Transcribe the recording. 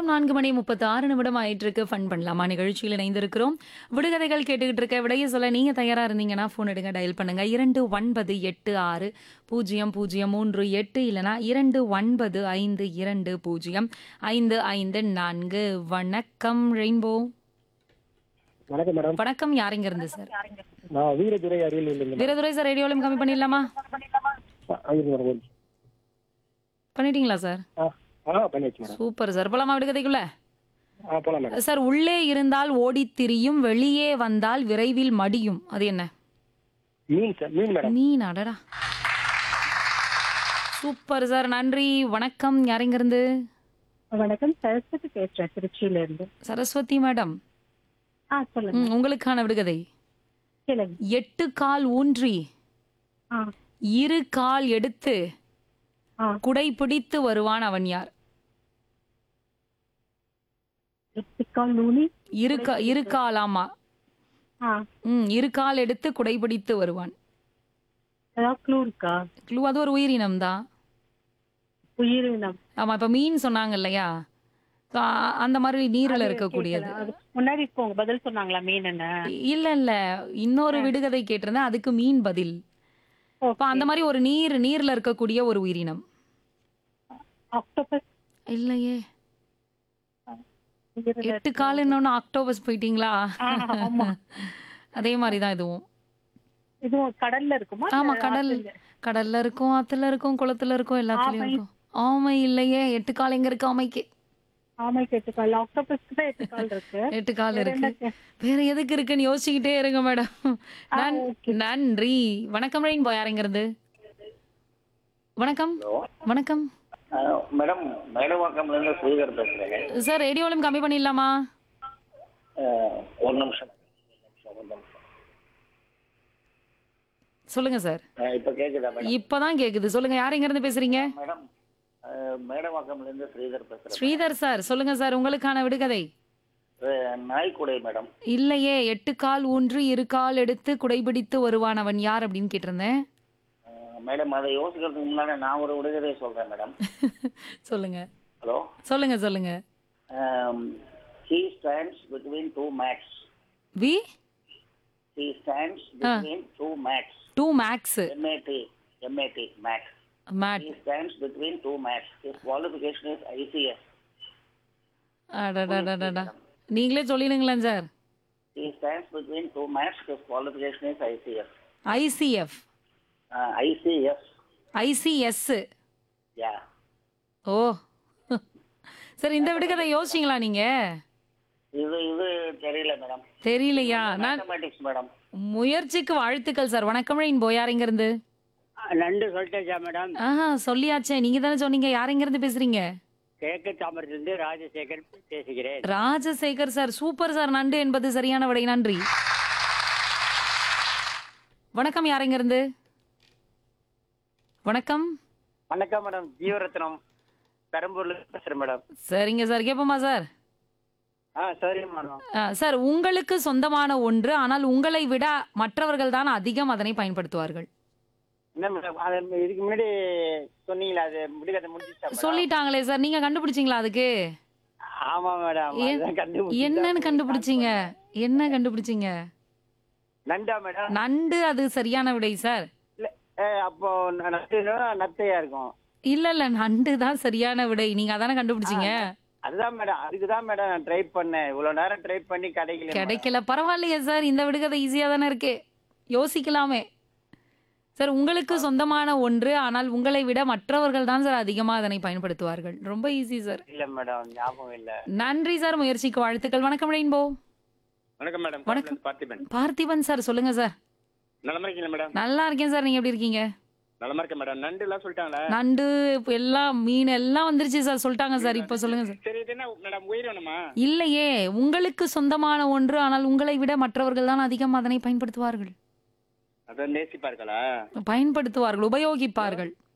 நேரம் நான்கு மணி முப்பத்தி ஆறு நிமிடம் ஆயிட்டு இருக்கு ஃபன் பண்ணலாமா நிகழ்ச்சியில் இணைந்திருக்கிறோம் விடுகதைகள் கேட்டுக்கிட்டு இருக்க விடைய சொல்ல நீங்க தயாரா இருந்தீங்கன்னா ஃபோன் எடுங்க டயல் பண்ணுங்க இரண்டு ஒன்பது எட்டு ஆறு பூஜ்ஜியம் பூஜ்ஜியம் மூன்று எட்டு இல்லைனா இரண்டு ஒன்பது ஐந்து இரண்டு பூஜ்ஜியம் ஐந்து ஐந்து நான்கு வணக்கம் ரெயின்போ வணக்கம் மேடம் வணக்கம் யாருங்க இருந்து சார் நான் வீரதுரை அருகில் இருந்து வீரதுரை சார் ரேடியோலும் கம்மி பண்ணிடலாமா அங்கிருந்து மேடம் ஒரு- பண்ணிட்டீங்களா சார் ஆ ஆ பண்ணியாச்சு மேடம் சூப்பர் சார் போலாமா விடுகதைக்குள்ள ஆ போலாம் மேடம் சார் உள்ளே இருந்தால் ஓடித் திரியும் வெளியே வந்தால் விரைவில் மடியும் அது என்ன மீன் சார் மீன் மேடம் மீன் அடடா சூப்பர் சார் நன்றி வணக்கம் யாருங்க இருந்து வணக்கம் சரஸ்வதி பேசுறேன் திருச்சியில இருந்து சரஸ்வதி மேடம் ஆ சொல்லுங்க ம், உங்களுக்கான விடுகதை கேளுங்க எட்டு கால் ஊன்றி ஆ இரு கால் எடுத்து ஆ. குடை பிடித்து வருவான் அவன் யார் எத்திக்கால் நூனி இரு கா- இரு கால் ஆமா ஆ ம் இரு கால் எடுத்து குடை பிடித்து வருவான் ஏதாவது க்ளூ இருக்கா க்ளூ அது ஒரு உயிரினம் தான் உயிரினம் ஆமா இப்ப மீன் சொன்னாங்க இல்லையா So, அ- அந்த மாதிரி நீரில் இருக்கக்கூடியது அது முன்னாடி இப்போ உங்க பதில் சொன்னாங்களா மீன் என்ன இல்ல இல்ல இன்னொரு விடுகதை கேட்டிருந்தேன் அதுக்கு மீன் பதில் இப்ப அந்த மாதிரி ஒரு நீர் நீர்ல இருக்கக்கூடிய ஒரு உயிரினம் ஆக்டோபஸ் இல்லையே எட்டு கால் இன்னொன்னு ஆக்டோபஸ் போயிட்டீங்களா ஆமா அதே மாதிரிதான் இதுவும் இதுவும் கடல்ல இருக்குமா ஆமா இல்ல கடல் ஆத்துல? கடல்ல இருக்கும் ஆத்துல இருக்கும் குளத்துல இருக்கும் எல்லாத்துலயும் ஆமை. இருக்கும் ஆமை இல்லையே எட்டு கால் எங்க இருக்கு ஆமைக்கு ஆமைக்கு எட்டு கால் ஆக்டோபஸ்க்கு தான் எட்டு கால் இருக்கு எட்டு கால் வேற இருக்கு என்ன? வேற எதுக்கு இருக்குன்னு யோசிச்சுக்கிட்டே இருங்க மேடம் ஆ, நன்- okay. நன்றி வணக்கம் ரெயின் பாய் யாருங்கிறது வணக்கம் வணக்கம் மேடம் மேடவாக்கம்ல இருந்து ஸ்ரீதர் பேசுறேன் சார் ரேடியோலும் கம்மி பண்ணிடலாமா அஹ், ஒரு நிமிஷம் ஒரு நிமிஷம். சொல்லுங்க சார் அஹ், இப்ப கேக்குதா மேடம் இப்பதான் கேக்குது சொல்லுங்க யார் எங்க இருந்து பேசுறீங்க மேடம் அஹ், மேடவாக்கம்ல இருந்து ஸ்ரீதர் பேசுறேன் ஸ்ரீதர் சார் சொல்லுங்க சார் உங்களுக்கான விடுகதை அஹ், நாய்க்குடை மேடம் இல்லையே எட்டு கால் ஊன்றி இரு கால் எடுத்து குடைபிடித்து வருவான் அவன் யார் அப்படின்னு கேட்டிருந்தேன் அஹ், மேடம் அதை யோசிக்கிறதுக்கு முன்னாடி நான் ஒரு விடுகதை சொல்றேன் மேடம் சொல்லுங்க ஹலோ சொல்லுங்க சொல்லுங்க he stands between two maps we he stands between two maps two maps MAD MAD maps mad he stands between two maps his qualification is ICS அடடடடடா நீங்களே சொல்லிடுங்களேன் sir He stands between two maps. His qualification is ICS. ICF Uh, ICS. ICS Yeah. ஓ sir இந்த விடுகதை யோசிச்சிங்களா நீங்க இது இது தெரியல மேடம் தெரியலையா நான் மேத்தமேட்டிக்ஸ் மேடம் முயற்சிக்கு வாழ்த்துக்கள் சார் வணக்கம் ரெயின் போய் யார் எங்க இருந்து நண்டு சொல்லிட்டேச்சா மேடம் ஆஹா சொல்லியாச்சே நீங்க தானே சொன்னீங்க யார் எங்க இருந்து பேசுறீங்க கிழக்கு தாமரத்திலிருந்து ராஜசேகர் பேசுகிறேன் ராஜசேகர் சார் சூப்பர் சார் நண்டு என்பது சரியான விடை நன்றி வணக்கம் யார் எங்க இருந்து வணக்கம் வணக்கம் மேடம் ஜீவரத்னம் பெரம்பூர்ல இருந்து பேசுறேன் மேடம் சரிங்க சார் கேட்போமா சார் ஆ சரி மேடம் ஆ, சார் உங்களுக்கு சொந்தமான ஒன்று ஆனால் உங்களை விட மற்றவர்கள் தான் அதிகம் அதனை பயன்படுத்துவார்கள் என்ன மேடம் அது இதுக்கு முன்னாடி சொன்னீங்களா அது முடிக்கதை முடிஞ்சிச்சா மேடம்? சொல்லிட்டாங்களே சார் நீங்க கண்டுபிடிச்சீங்களா அதுக்கு ஆமா மேடம் ஏன்- அதுதான் கண்டுபிடிச்சேன். என்னன்னு கண்டுபிடிச்சீங்க என்ன கண்டுபிடிச்சீங்க நண்டா மேடம் நண்டு அது சரியான விடை சார் இல்ல ஏ, அப்போ ந- நண்டுனா நத்தையா இருக்கும் இல்ல இல்ல நண்டு தான் சரியான விடை நீங்க அதானே கண்டுபிடிச்சீங்க அதுதான் மேடம் அதுக்கு தான் மேடம் நான் ட்ரை பண்ணேன் இவ்வளவு நேரம் ட்ரை பண்ணி கிடைக்கல மேடம். கிடைக்கல பரவாயில்லையே சார் இந்த விடுகதை ஈஸியா தானே இருக்கு யோசிக்கலாமே சார் உங்களுக்கு சொந்தமான ஒன்று ஆனால் உங்களை விட மற்றவர்கள் தான் சார் அதிகமா அதனை பயன்படுத்துவார்கள் ரொம்ப ஈஸி சார் இல்ல மேடம் ஞாபகம் இல்ல நன்றி சார் முயற்சிக்கு வாழ்த்துக்கள் வணக்கம் ரெயின்போ வணக்கம் மேடம் வணக்கம். கோயம்புத்தூர்ல பார்த்திபன் பார்த்திபன் சார் சொல்லுங்க சார் நலமா இருக்கீங்களா மேடம் நல்லா இருக்கேன் சார் நீங்க எப்படி இருக்கீங்க நலமா இருக்கேன் மேடம் நண்டு எல்லாம் சொல்லிட்டாங்களா நண்டு இப்ப எல்லாம் மீன் எல்லாம் வந்துருச்சு சார் சொல்லிட்டாங்க சார் இப்போ சொல்லுங்க சார் சரி இது என்ன மேடம் உயிரினமா இல்லையே உங்களுக்கு சொந்தமான ஒன்று ஆனால் உங்களை விட மற்றவர்கள் தான் அதிகம் அதனை பயன்படுத்துவார்கள் அதான் நேசிப்பார்களா பயன்படுத்துவார்கள் உபயோகிப்பார்கள்